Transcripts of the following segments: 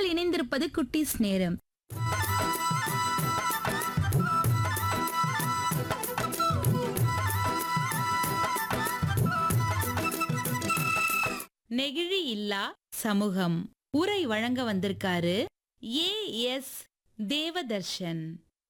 நீங்கள் இணைந்திருப்பது குட்டீஸ் நேரம் நெகிழி இல்லா சமூகம் உரை வழங்க வந்திருக்காரு ஏ எஸ் தேவதர்ஷன்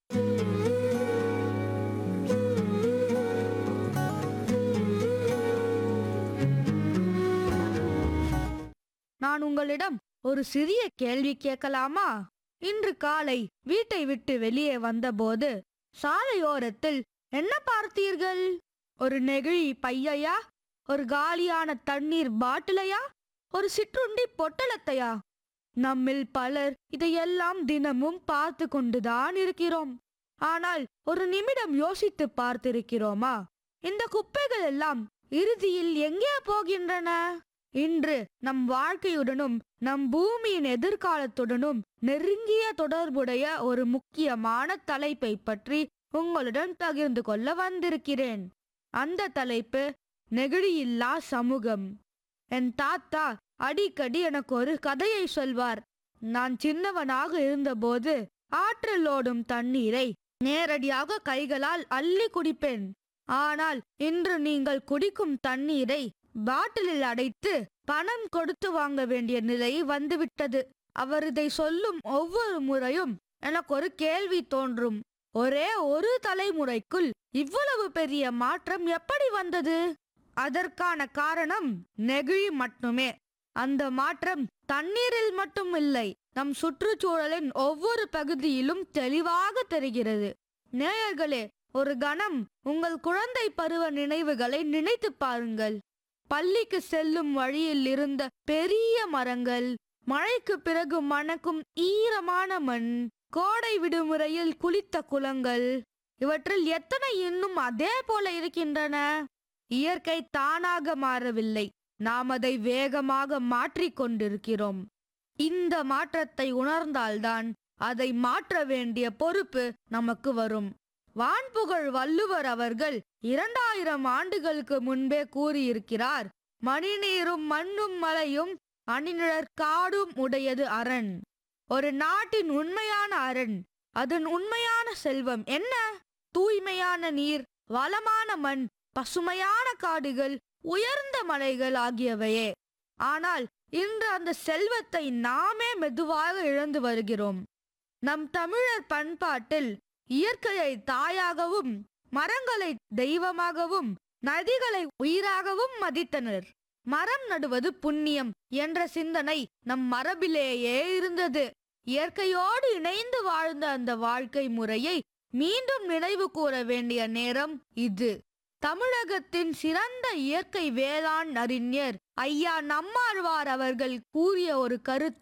நான் உங்களிடம் ஒரு சிறிய கேள்வி கேட்கலாமா இன்று காலை வீட்டை விட்டு வெளியே வந்தபோது சாலையோரத்தில் என்ன பார்த்தீர்கள் ஒரு நெகிழி பையையா ஒரு காலியான தண்ணீர் பாட்டிலையா ஒரு சிற்றுண்டி பொட்டலத்தையா நம்மில் பலர் இதையெல்லாம் தினமும் பார்த்து கொண்டுதான் இருக்கிறோம் ஆனால் ஒரு நிமிடம் யோசித்து பார்த்திருக்கிறோமா இந்த குப்பைகள் எல்லாம் இறுதியில் எங்கே போகின்றன இன்று நம் வாழ்க்கையுடனும் நம் பூமியின் எதிர்காலத்துடனும் நெருங்கிய தொடர்புடைய ஒரு முக்கியமான தலைப்பை பற்றி உங்களுடன் பகிர்ந்து கொள்ள வந்திருக்கிறேன் அந்த தலைப்பு நெகிழியில்லா சமூகம் என் தாத்தா அடிக்கடி எனக்கு ஒரு கதையை சொல்வார் நான் சின்னவனாக இருந்தபோது ஆற்றில் ஓடும் தண்ணீரை நேரடியாக கைகளால் அள்ளி குடிப்பேன் ஆனால் இன்று நீங்கள் குடிக்கும் தண்ணீரை பாட்டிலில் அடைத்து பணம் கொடுத்து வாங்க வேண்டிய நிலை வந்துவிட்டது அவர் இதை சொல்லும் ஒவ்வொரு முறையும் எனக்கு ஒரு கேள்வி தோன்றும் ஒரே ஒரு தலைமுறைக்குள் இவ்வளவு பெரிய மாற்றம் எப்படி வந்தது அதற்கான காரணம் நெகிழி மட்டுமே அந்த மாற்றம் தண்ணீரில் மட்டும் இல்லை நம் சுற்றுச்சூழலின் ஒவ்வொரு பகுதியிலும் தெளிவாக தெரிகிறது நேயர்களே ஒரு கணம் உங்கள் குழந்தை பருவ நினைவுகளை நினைத்து பாருங்கள் பள்ளிக்கு செல்லும் வழியில் இருந்த பெரிய மரங்கள் மழைக்கு பிறகு மணக்கும் ஈரமான மண் கோடை விடுமுறையில் குளித்த குளங்கள் இவற்றில் எத்தனை இன்னும் அதே போல இருக்கின்றன இயற்கை தானாக மாறவில்லை நாம் அதை வேகமாக மாற்றிக் கொண்டிருக்கிறோம் இந்த மாற்றத்தை உணர்ந்தால்தான் அதை மாற்ற வேண்டிய பொறுப்பு நமக்கு வரும் வான்புகழ் வள்ளுவர் அவர்கள் இரண்டாயிரம் ஆண்டுகளுக்கு முன்பே கூறியிருக்கிறார் மணிநீரும் மண்ணும் மலையும் அணிநிழற் காடும் உடையது அரண் ஒரு நாட்டின் உண்மையான அரண் அதன் உண்மையான செல்வம் என்ன தூய்மையான நீர் வளமான மண் பசுமையான காடுகள் உயர்ந்த மலைகள் ஆகியவையே ஆனால் இன்று அந்த செல்வத்தை நாமே மெதுவாக இழந்து வருகிறோம் நம் தமிழர் பண்பாட்டில் இயற்கையை தாயாகவும் மரங்களை தெய்வமாகவும் நதிகளை உயிராகவும் மதித்தனர் மரம் நடுவது புண்ணியம் என்ற சிந்தனை நம் மரபிலேயே இருந்தது இயற்கையோடு இணைந்து வாழ்ந்த அந்த வாழ்க்கை முறையை மீண்டும் நினைவு கூற வேண்டிய நேரம் இது தமிழகத்தின் சிறந்த இயற்கை வேளாண் அறிஞர் ஐயா நம்மாழ்வார் அவர்கள் கூறிய ஒரு கருத்து